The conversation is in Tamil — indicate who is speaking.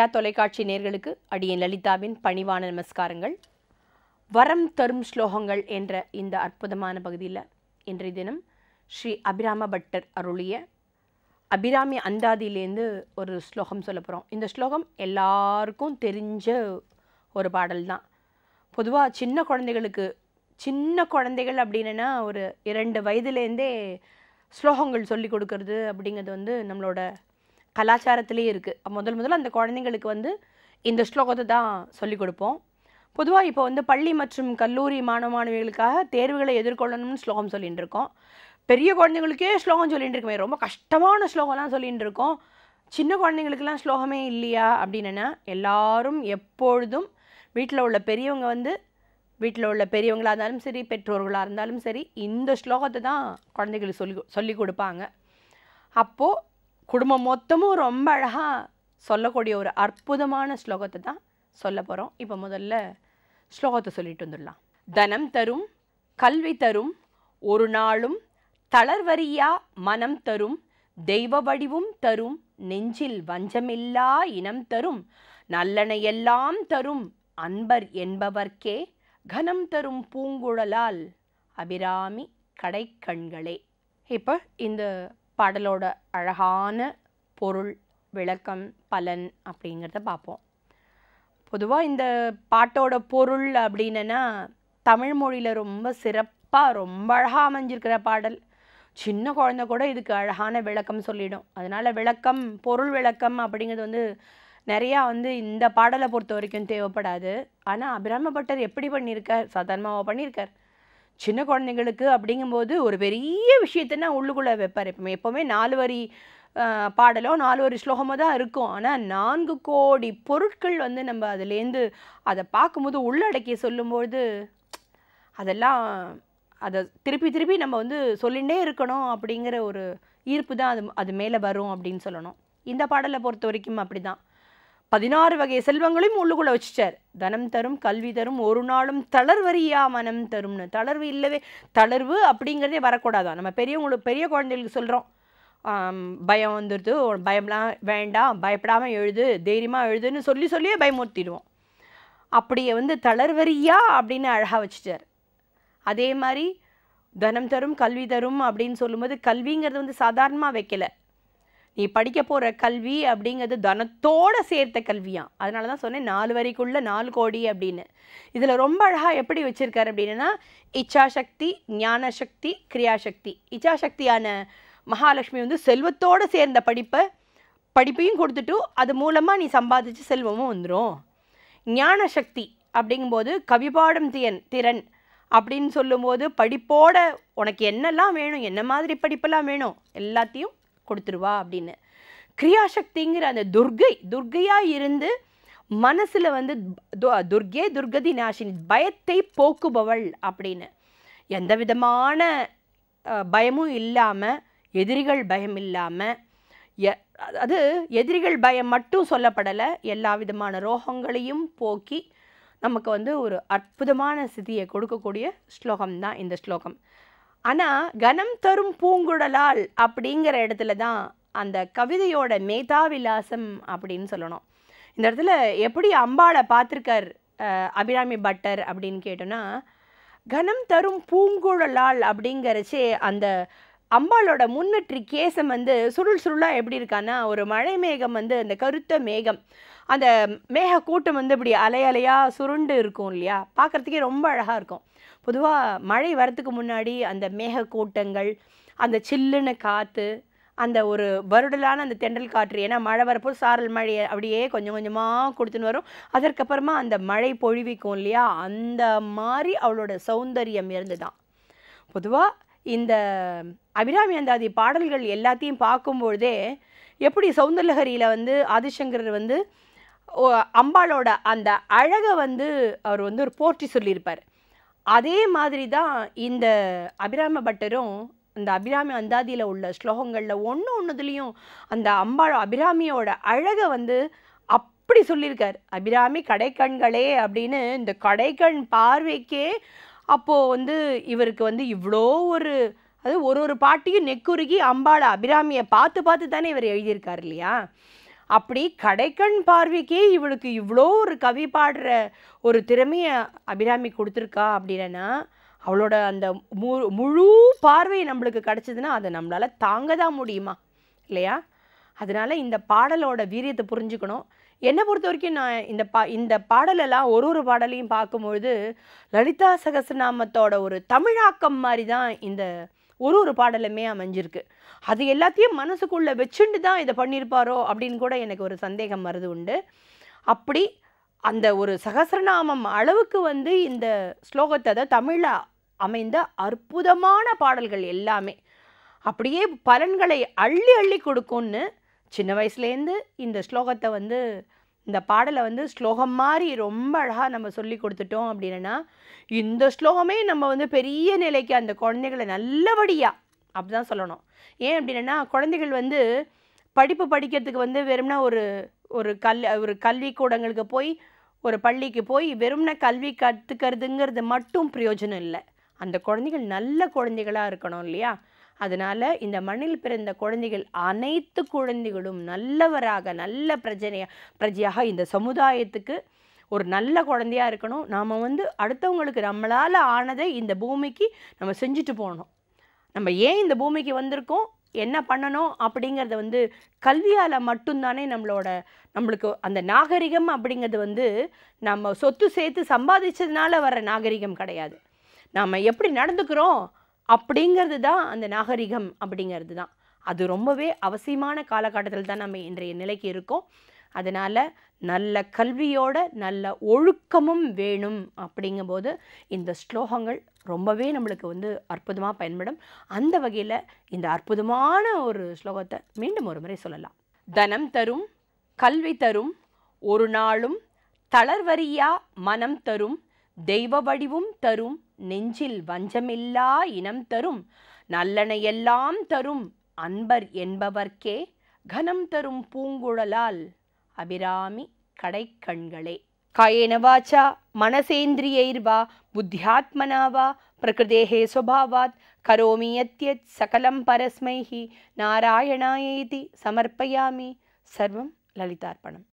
Speaker 1: ஜெயா தொலைக்காட்சி நேர்களுக்கு அடியேன் லலிதாவின் பணிவான நமஸ்காரங்கள் வரம் தரும் ஸ்லோகங்கள் என்ற இந்த அற்புதமான பகுதியில் இன்றைய தினம் ஸ்ரீ அபிராம பட்டர் அருளிய அபிராமி அந்தாதியிலேருந்து ஒரு ஸ்லோகம் சொல்ல போகிறோம் இந்த ஸ்லோகம் எல்லாருக்கும் தெரிஞ்ச ஒரு பாடல் தான் பொதுவாக சின்ன குழந்தைகளுக்கு சின்ன குழந்தைகள் அப்படின்னா ஒரு இரண்டு வயதுலேருந்தே ஸ்லோகங்கள் சொல்லி கொடுக்கறது அப்படிங்கிறது வந்து நம்மளோட கலாச்சாரத்திலே இருக்குது முதல் முதல்ல அந்த குழந்தைங்களுக்கு வந்து இந்த ஸ்லோகத்தை தான் சொல்லி கொடுப்போம் பொதுவாக இப்போ வந்து பள்ளி மற்றும் கல்லூரி மாணவ மாணவிகளுக்காக தேர்வுகளை எதிர்கொள்ளணும்னு ஸ்லோகம் சொல்லிட்டு இருக்கோம் பெரிய குழந்தைங்களுக்கே ஸ்லோகம் சொல்லிட்டு இருக்கோமே ரொம்ப கஷ்டமான ஸ்லோகம்லாம் சொல்லிட்டு இருக்கோம் சின்ன குழந்தைங்களுக்கெல்லாம் ஸ்லோகமே இல்லையா அப்படின்னா எல்லாரும் எப்பொழுதும் வீட்டில் உள்ள பெரியவங்க வந்து வீட்டில் உள்ள பெரியவங்களாக இருந்தாலும் சரி பெற்றோர்களாக இருந்தாலும் சரி இந்த ஸ்லோகத்தை தான் குழந்தைகளுக்கு சொல்லி சொல்லி கொடுப்பாங்க அப்போது குடும்பம் மொத்தமும் ரொம்ப அழகாக சொல்லக்கூடிய ஒரு அற்புதமான ஸ்லோகத்தை தான் சொல்ல போகிறோம் இப்போ முதல்ல ஸ்லோகத்தை சொல்லிட்டு வந்துடலாம் தனம் தரும் கல்வி தரும் ஒரு நாளும் தளர்வரியா மனம் தரும் தெய்வ வடிவும் தரும் நெஞ்சில் வஞ்சமில்லா இனம் தரும் நல்லன எல்லாம் தரும் அன்பர் என்பவர்க்கே கனம் தரும் பூங்குழலால் அபிராமி கடைக்கண்களே இப்போ இந்த பாடலோட அழகான பொருள் விளக்கம் பலன் அப்படிங்கிறத பார்ப்போம் பொதுவாக இந்த பாட்டோட பொருள் அப்படின்னா தமிழ் மொழியில் ரொம்ப சிறப்பாக ரொம்ப அழகாக அமைஞ்சிருக்கிற பாடல் சின்ன குழந்தை கூட இதுக்கு அழகான விளக்கம் சொல்லிடும் அதனால் விளக்கம் பொருள் விளக்கம் அப்படிங்கிறது வந்து நிறையா வந்து இந்த பாடலை பொறுத்த வரைக்கும் தேவைப்படாது ஆனால் அபிராம பட்டர் எப்படி பண்ணியிருக்கார் சாதாரணமாக பண்ணியிருக்கார் சின்ன குழந்தைங்களுக்கு அப்படிங்கும்போது ஒரு பெரிய விஷயத்தைனா உள்ளுக்குள்ளே வைப்பார் எப்பவுமே எப்போவுமே நாலு வரி பாடலோ நாலு வரி ஸ்லோகமோ தான் இருக்கும் ஆனால் நான்கு கோடி பொருட்கள் வந்து நம்ம அதுலேருந்து அதை பார்க்கும்போது உள்ளடக்கி சொல்லும்போது அதெல்லாம் அதை திருப்பி திருப்பி நம்ம வந்து சொல்லிகிட்டே இருக்கணும் அப்படிங்கிற ஒரு ஈர்ப்பு தான் அது அது மேலே வரும் அப்படின்னு சொல்லணும் இந்த பாடலை பொறுத்த வரைக்கும் அப்படி தான் பதினாறு வகை செல்வங்களையும் உள்ளுக்குள்ளே வச்சுட்டார் தனம் தரும் கல்வி தரும் ஒரு நாளும் தளர்வரியா மனம் தரும்னு தளர்வு இல்லவே தளர்வு அப்படிங்கிறதே வரக்கூடாதான் நம்ம பெரியவங்களுக்கு பெரிய குழந்தைகளுக்கு சொல்கிறோம் பயம் வந்துடுது பயம்லாம் வேண்டாம் பயப்படாமல் எழுது தைரியமாக எழுதுன்னு சொல்லி சொல்லியே பயமுறுத்திடுவோம் அப்படியே வந்து தளர்வரியா அப்படின்னு அழகாக வச்சுட்டார் அதே மாதிரி தனம் தரும் கல்வி தரும் அப்படின்னு சொல்லும்போது கல்விங்கிறது வந்து சாதாரணமாக வைக்கல நீ படிக்க போகிற கல்வி அப்படிங்கிறது தனத்தோடு சேர்த்த கல்வியாம் அதனால தான் சொன்னேன் நாலு வரைக்குள்ள நாலு கோடி அப்படின்னு இதில் ரொம்ப அழகாக எப்படி வச்சுருக்காரு அப்படின்னா இச்சாசக்தி ஞானசக்தி கிரியாசக்தி இச்சாசக்தியான மகாலட்சுமி வந்து செல்வத்தோடு சேர்ந்த படிப்பை படிப்பையும் கொடுத்துட்டு அது மூலமாக நீ சம்பாதிச்சு செல்வமும் வந்துடும் ஞானசக்தி அப்படிங்கும்போது கவிபாடும் தியன் திறன் அப்படின்னு சொல்லும்போது படிப்போட உனக்கு என்னெல்லாம் வேணும் என்ன மாதிரி படிப்பெல்லாம் வேணும் எல்லாத்தையும் கொடுத்துருவா அப்படின்னு கிரியாசக்திங்கிற அந்த துர்கை துர்கையாக இருந்து மனசில் வந்து துர்கே துர்கதி நாசினி பயத்தை போக்குபவள் அப்படின்னு எந்த விதமான பயமும் இல்லாமல் எதிரிகள் பயம் இல்லாமல் அது எதிரிகள் பயம் மட்டும் சொல்லப்படலை எல்லா விதமான ரோகங்களையும் போக்கி நமக்கு வந்து ஒரு அற்புதமான ஸ்திதியை கொடுக்கக்கூடிய ஸ்லோகம் தான் இந்த ஸ்லோகம் ஆனால் கனம் தரும் பூங்குழலால் அப்படிங்கிற இடத்துல தான் அந்த கவிதையோட மேதாவிலாசம் அப்படின்னு சொல்லணும் இந்த இடத்துல எப்படி அம்பாளை பார்த்துருக்கார் அபிராமி பட்டர் அப்படின்னு கேட்டோன்னா கனம் தரும் பூங்குழலால் அப்படிங்கிறச்சே அந்த அம்பாளோட முன்னற்றி கேசம் வந்து சுருள் சுருளாக எப்படி இருக்கான்னா ஒரு மழை மேகம் வந்து அந்த கருத்த மேகம் அந்த மேக கூட்டம் வந்து இப்படி அலை அலையாக சுருண்டு இருக்கும் இல்லையா பார்க்குறதுக்கே ரொம்ப அழகாக இருக்கும் பொதுவாக மழை வரத்துக்கு முன்னாடி அந்த மேக கூட்டங்கள் அந்த சில்லுன்னு காற்று அந்த ஒரு வருடலான அந்த தென்றல் காற்று ஏன்னா மழை வரப்போ சாரல் மழையை அப்படியே கொஞ்சம் கொஞ்சமாக கொடுத்துன்னு வரும் அதற்கப்புறமா அந்த மழை பொழிவிக்கும் இல்லையா அந்த மாதிரி அவளோட சௌந்தரியம் இருந்துதான் பொதுவாக இந்த அபிராமி அந்தாதி பாடல்கள் எல்லாத்தையும் பார்க்கும்பொழுதே எப்படி சௌந்தரலகரியில் வந்து ஆதிசங்கரர் வந்து அம்பாளோட அந்த அழகை வந்து அவர் வந்து ஒரு போற்றி சொல்லியிருப்பார் அதே மாதிரி தான் இந்த அபிராம பட்டரும் இந்த அபிராமி அந்தாதியில் உள்ள ஸ்லோகங்களில் ஒன்று ஒன்றுதுலேயும் அந்த அம்பாள் அபிராமியோட அழகை வந்து அப்படி சொல்லியிருக்கார் அபிராமி கடைக்கண்களே அப்படின்னு இந்த கடைக்கண் பார்வைக்கே அப்போது வந்து இவருக்கு வந்து இவ்வளோ ஒரு அது ஒரு ஒரு பாட்டியும் நெக்குருகி அம்பாளை அபிராமியை பார்த்து பார்த்து தானே இவர் எழுதியிருக்கார் இல்லையா அப்படி கடைக்கண் பார்வைக்கே இவளுக்கு இவ்வளோ ஒரு கவி பாடுற ஒரு திறமையை அபிராமி கொடுத்துருக்கா அப்படின்னா அவளோட அந்த மு முழு பார்வை நம்மளுக்கு கிடச்சிதுன்னா அதை நம்மளால் தாங்க தான் முடியுமா இல்லையா அதனால இந்த பாடலோட வீரியத்தை புரிஞ்சுக்கணும் என்னை பொறுத்த வரைக்கும் நான் இந்த பா இந்த பாடலெல்லாம் ஒரு ஒரு பாடலையும் பார்க்கும்பொழுது லலிதா சகசநாமத்தோட ஒரு தமிழாக்கம் மாதிரி தான் இந்த ஒரு ஒரு பாடலுமே அமைஞ்சிருக்கு அது எல்லாத்தையும் மனசுக்குள்ளே வச்சுட்டு தான் இதை பண்ணியிருப்பாரோ அப்படின்னு கூட எனக்கு ஒரு சந்தேகம் வருது உண்டு அப்படி அந்த ஒரு சகசிரநாமம் அளவுக்கு வந்து இந்த ஸ்லோகத்தை அதாவது தமிழில் அமைந்த அற்புதமான பாடல்கள் எல்லாமே அப்படியே பலன்களை அள்ளி அள்ளி கொடுக்கும்னு சின்ன வயசுலேருந்து இந்த ஸ்லோகத்தை வந்து இந்த பாடலை வந்து ஸ்லோகம் மாதிரி ரொம்ப அழகாக நம்ம சொல்லி கொடுத்துட்டோம் அப்படின்னா இந்த ஸ்லோகமே நம்ம வந்து பெரிய நிலைக்கு அந்த குழந்தைகளை நல்லபடியாக அப்படி தான் சொல்லணும் ஏன் அப்படின்னா குழந்தைகள் வந்து படிப்பு படிக்கிறதுக்கு வந்து வெறும்னா ஒரு ஒரு கல் ஒரு கல்வி கூடங்களுக்கு போய் ஒரு பள்ளிக்கு போய் வெறும்னா கல்வி கற்றுக்கிறதுங்கிறது மட்டும் பிரயோஜனம் இல்லை அந்த குழந்தைகள் நல்ல குழந்தைகளாக இருக்கணும் இல்லையா அதனால் இந்த மண்ணில் பிறந்த குழந்தைகள் அனைத்து குழந்தைகளும் நல்லவராக நல்ல பிரஜனையா பிரஜையாக இந்த சமுதாயத்துக்கு ஒரு நல்ல குழந்தையா இருக்கணும் நாம் வந்து அடுத்தவங்களுக்கு நம்மளால் ஆனதை இந்த பூமிக்கு நம்ம செஞ்சுட்டு போகணும் நம்ம ஏன் இந்த பூமிக்கு வந்திருக்கோம் என்ன பண்ணணும் அப்படிங்கிறத வந்து கல்வியால் மட்டும்தானே நம்மளோட நம்மளுக்கு அந்த நாகரிகம் அப்படிங்கிறது வந்து நம்ம சொத்து சேர்த்து சம்பாதிச்சதுனால வர நாகரிகம் கிடையாது நாம் எப்படி நடந்துக்கிறோம் அப்படிங்கிறது தான் அந்த நாகரிகம் அப்படிங்கிறது தான் அது ரொம்பவே அவசியமான காலகட்டத்தில் தான் நம்ம இன்றைய நிலைக்கு இருக்கோம் அதனால் நல்ல கல்வியோட நல்ல ஒழுக்கமும் வேணும் அப்படிங்கும்போது இந்த ஸ்லோகங்கள் ரொம்பவே நம்மளுக்கு வந்து அற்புதமாக பயன்படும் அந்த வகையில் இந்த அற்புதமான ஒரு ஸ்லோகத்தை மீண்டும் ஒரு முறை சொல்லலாம் தனம் தரும் கல்வி தரும் ஒரு நாளும் தளர்வரியா மனம் தரும் தெய்வ வடிவும் தரும் நெஞ்சில் வஞ்சமில்லா இனம் தரும் நல்லனையெல்லாம் தரும் அன்பர் என்பவர்க்கே கனம் தரும் பூங்குழலால் அபிராமி கடைக்கண்களே காயேன வாச்சா மனசேந்திரியைர்வா புத்தியாத்மனா வா பிரகிருதேः स्वभावात् करोमि यत् सकलं परस्मै नारायणाय इति समर्पयामि सर्वं ललितार्पणम्